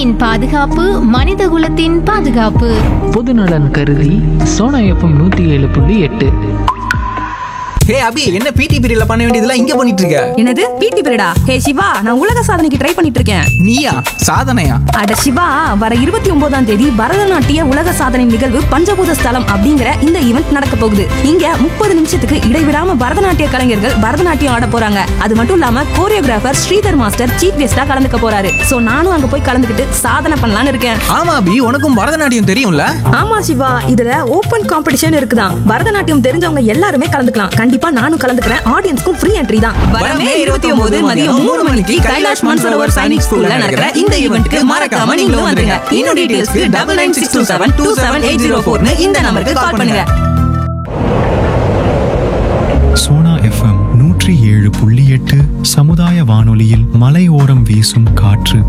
பூமியின் பாதுகாப்பு மனிதகுலத்தின் பாதுகாப்பு பொதுநலன் கருதி சோனா எஃப்எம் நூற்றி ஏழு புள்ளி எட்டு ஹே அபி என்ன பிடி பீரியட்ல பண்ண வேண்டியதெல்லாம் இங்க பண்ணிட்டு இருக்க என்னது பிடி பீரியடா ஹே சிவா நான் உலக சாதனைக்கு ட்ரை பண்ணிட்டு இருக்கேன் நீயா சாதனையா அட சிவா வர இருபத்தி ஒன்பதாம் தேதி பரதநாட்டிய உலக சாதனை நிகழ்வு பஞ்சபூத ஸ்தலம் அப்படிங்கிற இந்த ஈவெண்ட் நடக்க போகுது இங்க முப்பது நிமிஷத்துக்கு இடைவிடாம பரதநாட்டிய கலைஞர்கள் பரதநாட்டியம் ஆட போறாங்க அது மட்டும் இல்லாம கோரியோகிராஃபர் ஸ்ரீதர் மாஸ்டர் சீஃப் கெஸ்டா கலந்துக்க போறாரு சோ நானும் அங்க போய் கலந்துக்கிட்டு சாதனை பண்ணலாம்னு இருக்கேன் ஆமா அபி உனக்கும் பரதநாட்டியம் தெரியும்ல ஆமா சிவா இதுல ஓபன் காம்படிஷன் இருக்குதான் பரதநாட்டியம் தெரிஞ்சவங்க எல்லாருமே கலந்துக்கலாம் கண்டிப்பா நானும் கலந்துக்கிறேன் ஆடியன்ஸ்க்கும் ஃப்ரீ என்ட்ரி தான் வரமே இருபத்தி ஒன்பது மதியம் மூணு மணிக்கு கைலாஷ் மன்சரோவர் சைனிக் ஸ்கூல்ல நடக்கிற இந்த ஈவெண்ட்க்கு மறக்காம நீங்களும் வந்துருங்க இன்னும் டீடைல்ஸ்க்கு double nine six two seven two seven eight zero ஃபோர்னு இந்த நம்பருக்கு கால் பண்ணுங்க சோனா எஃப்எம் நூற்றி ஏழு புள்ளி எட்டு சமுதாய வானொலியில் மலையோரம் வீசும் காற்று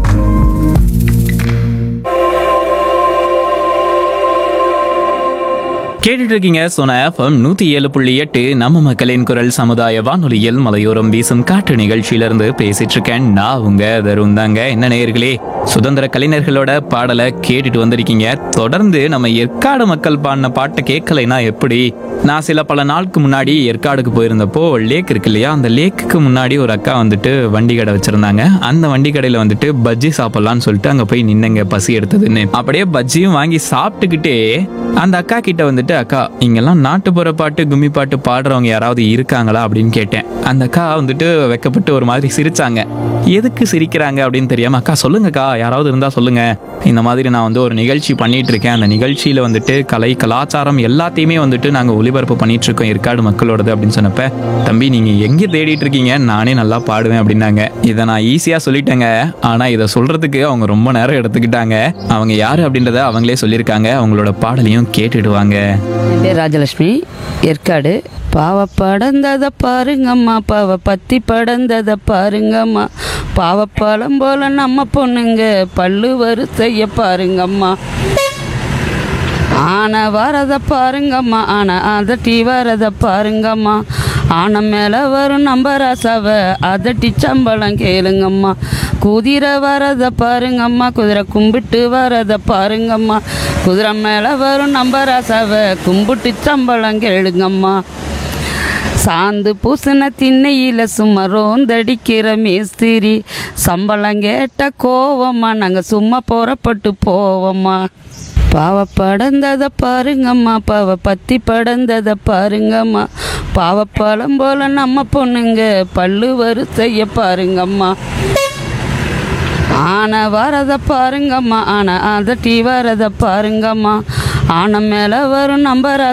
கேட்டுட்டு இருக்கீங்க சோனா எஃப்எம் நூத்தி ஏழு புள்ளி எட்டு நம்ம மக்களின் குரல் சமுதாய வானொலியில் மலையோரம் வீசும் காற்று நிகழ்ச்சியிலிருந்து பேசிட்டு இருக்கேன் நான் உங்க தருண் தாங்க என்ன நேயர்களே சுதந்திர கலைஞர்களோட பாடலை கேட்டுட்டு வந்திருக்கீங்க தொடர்ந்து நம்ம ஏற்காடு மக்கள் பாடின பாட்டை கேட்கலைன்னா எப்படி நான் சில பல நாளுக்கு முன்னாடி ஏற்காடுக்கு போயிருந்தப்போ லேக் இருக்கு இல்லையா அந்த லேக்குக்கு முன்னாடி ஒரு அக்கா வந்துட்டு வண்டி கடை வச்சிருந்தாங்க அந்த வண்டி கடையில வந்துட்டு பஜ்ஜி சாப்பிடலாம்னு சொல்லிட்டு அங்க போய் நின்னங்க பசி எடுத்ததுன்னு அப்படியே பஜ்ஜியும் வாங்கி சாப்பிட்டுக்கிட்டே அந்த அக்கா கிட்ட வந்துட்டு அக்கா இங்கெல்லாம் நாட்டுப்புற பாட்டு கும்மி பாட்டு பாடுறவங்க யாராவது இருக்காங்களா அப்படின்னு கேட்டேன் அந்த அக்கா வந்துட்டு வெக்கப்பட்டு ஒரு மாதிரி சிரிச்சாங்க எதுக்கு சிரிக்கிறாங்க அப்படின்னு தெரியாம அக்கா சொல்லுங்கக்கா யாராவது இருந்தா சொல்லுங்க இந்த மாதிரி நான் வந்து ஒரு நிகழ்ச்சி பண்ணிட்டு இருக்கேன் அந்த நிகழ்ச்சியில வந்துட்டு கலை கலாச்சாரம் எல்லாத்தையுமே வந்துட்டு நாங்க ஒளிபரப்பு பண்ணிட்டு இருக்கோம் ஏற்காடு மக்களோடது அப்படின்னு சொன்னப்ப தம்பி நீங்க எங்க தேடிட்டு இருக்கீங்க நானே நல்லா பாடுவேன் அப்படின்னாங்க இதை நான் ஈஸியா சொல்லிட்டேங்க ஆனா இதை சொல்றதுக்கு அவங்க ரொம்ப நேரம் எடுத்துக்கிட்டாங்க அவங்க யாரு அப்படின்றத அவங்களே சொல்லியிருக்காங்க அவங்களோட பாடலையும் கேட்டுடுவாங்க என் பேர் ராஜலட்சுமி ஏற்காடு பாவ படந்தத பாருங்கம்மா பாவ பத்தி படந்தத பாருங்கம்மா பாவப்பழம் போல நம்ம பொண்ணுங்க பல்லு வறுத்தைய பாருங்கம்மா ஆனை வரத பாருங்கம்மா ஆனை அதட்டி வரத பாருங்கம்மா ஆனை மேலே வரும் நம்ம ராசாவை அதட்டி சம்பளம் கேளுங்கம்மா குதிரை வரத பாருங்கம்மா குதிரை கும்பிட்டு வரத பாருங்கம்மா குதிரை மேலே வரும் நம்ம ராசாவை கும்பிட்டு சம்பளம் கேளுங்கம்மா சாந்து பூசின திண்ணையில் சும்மா ரோந்தடிக்கிற மேஸ்திரி சம்பளம் கேட்ட கோவம்மா நாங்கள் சும்மா புறப்பட்டு போவோம்மா பாவ படந்தத பாருங்கம்மா பாவ பத்தி படந்தத பாருங்கம்மா பாவப்பழம் போல நம்ம பொண்ணுங்க பல்லு வறுத்தைய பாருங்கம்மா ஆனை வரத பாருங்கம்மா ஆனை அதட்டி வரத பாருங்கம்மா ஆனை மேலே வரும் நம்ம